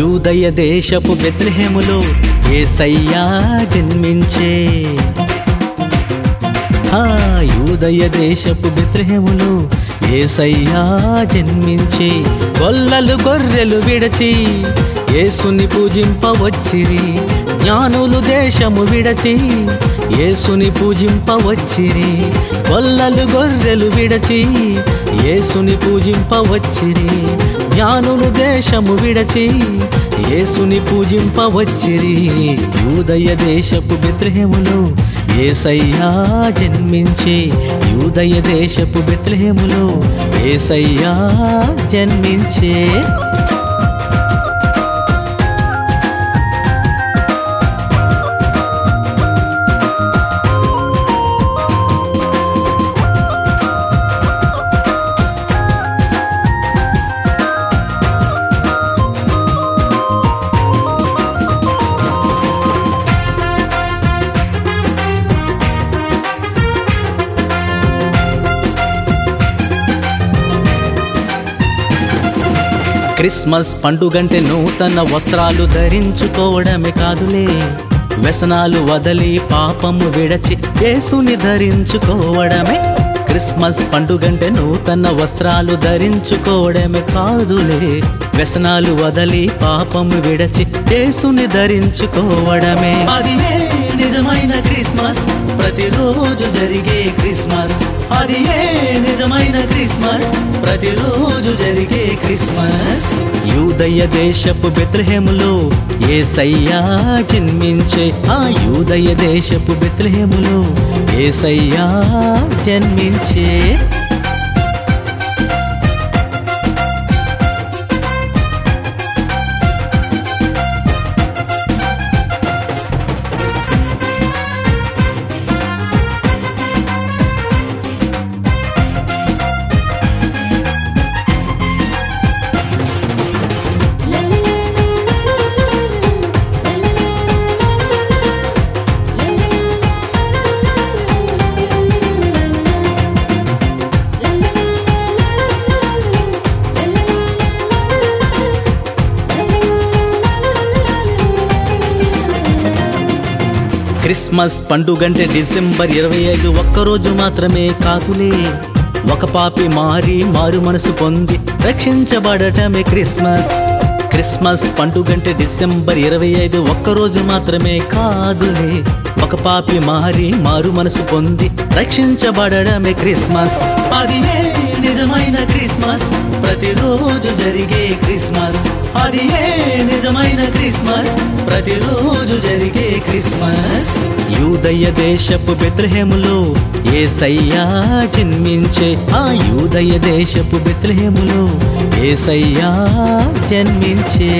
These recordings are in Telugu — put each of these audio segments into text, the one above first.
యూదయ దేశపు బెత్లెహేములో ఏసయ్యా జన్మించే ఆ యూదయ దేశపు బెత్లెహేములో ఏసయ్యా జన్మించే గొల్లలు గొర్రెలు విడచి యేసుని పూజింపవచ్చిరి జ్ఞానులు దేశము విడచి యేసుని పూజింపవచ్చిరి గొల్లలు గొర్రెలు విడచి యేసుని పూజింపవచ్చిరి జ్ఞానులు దేశము విడచి యేసుని పూజింపవచ్చిరి యూదయ దేశపు బెత్లెహేములో ఏసయ్యా జన్మించే యూదయ దేశపు బెత్లెహేములో ఏసయ్యా జన్మించే క్రిస్మస్ పండుగంటే నూతన వస్త్రాలు ధరించుకోవడమే కాదులే వ్యసనాలు వదలి పాపము విడచి యేసుని ధరించుకోవడమే క్రిస్మస్ పండుగంటే నూతన వస్త్రాలు ధరించుకోవడమే కాదులే వ్యసనాలు వదలి పాపము విడచి యేసుని ధరించుకోవడమే అది నిజమైన క్రిస్మస్ ప్రతిరోజు జరిగే క్రిస్మస్ అది ఏ నిజమైన క్రిస్మస్ ప్రతిరోజు జరిగే క్రిస్మస్ యూదయ దేశపు బెత్లహేములో ఏసయ్యా జన్మించే ఆ యూదయ దేశపు బెత్లహేములో ఏసయ్యా జన్మించే క్రిస్మస్ పండుగంటే డిసెంబర్ ఇరవై ఐదు ఒక్కరోజు మాత్రమే కాదులే ఒక పాపి మారి మారు మనసు పొంది రక్షించబడటమే క్రిస్మస్ క్రిస్మస్ పండుగంటే డిసెంబర్ ఇరవై ఐదు ఒక్కరోజు మాత్రమే కాదులే ఒక పాపి మారి మారు మనసు పొంది రక్షించబడడమే క్రిస్మస్ అది ఏ నిజమైన క్రిస్మస్ ప్రతిరోజు జరిగే క్రిస్మస్ అది ఏ నిజమైన క్రిస్మస్ ప్రతిరోజు జరిగే క్రిస్మస్ యూదయ దేశపు బెత్లహేములో ఏసయ్యా జన్మించే ఆ యూదయ దేశపు బెత్లహేములో ఏసయ్యా జన్మించే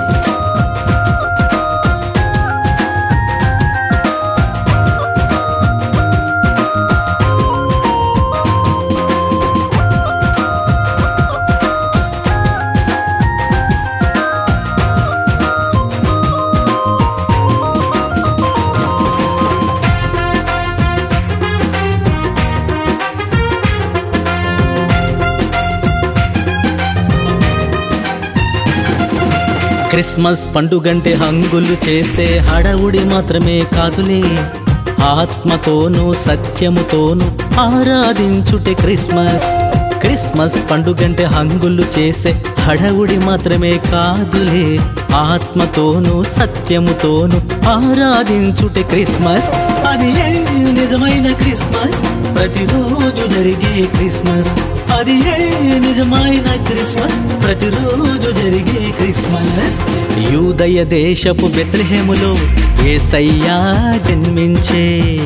క్రిస్మస్ పండుగంటే హంగులు చేసే హడవుడి మాత్రమే కాదులే ఆత్మతోనూ సత్యముతోనూ ఆరాధించుటే క్రిస్మస్ క్రిస్మస్ పండుగంటే హంగులు చేసే హడవుడి మాత్రమే కాదులే ఆత్మతోనూ సత్యముతోనూ ఆరాధించుటే క్రిస్మస్ అది ఏ నిజమైన క్రిస్మస్ ప్రతిరోజు జరిగే క్రిస్మస్ అది ఏ నిజమైన క్రిస్మస్ ప్రతిరోజు జరిగే క్రిస్మస్ యూదయ దేశపు బెత్లెహేములో ఏసయ్యా జన్మించే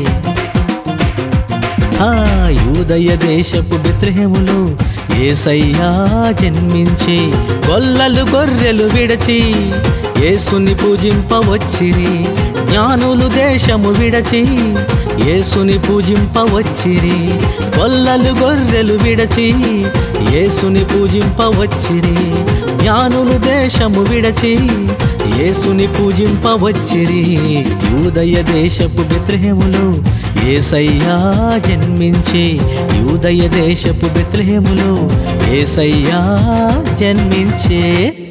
ఆ యూదయ దేశపు బెత్లెహేములో ఏసయ్యా జన్మించి గొల్లలు గొర్రెలు విడచి యేసుని పూజింపవచ్చిరి జ్ఞానులు దేశము విడచి యేసుని పూజింపవచ్చిరి గొల్లలు గొర్రెలు విడచి యేసుని పూజింపవచ్చిరి జ్ఞానులు దేశము విడచి యేసుని పూజింపవచ్చిరి యూదయ దేశపు బెత్లెహేములో ఏసయ్యా జన్మించి యూదయ దేశపు బెత్లెహేములో ఏసయ్యా జన్మించే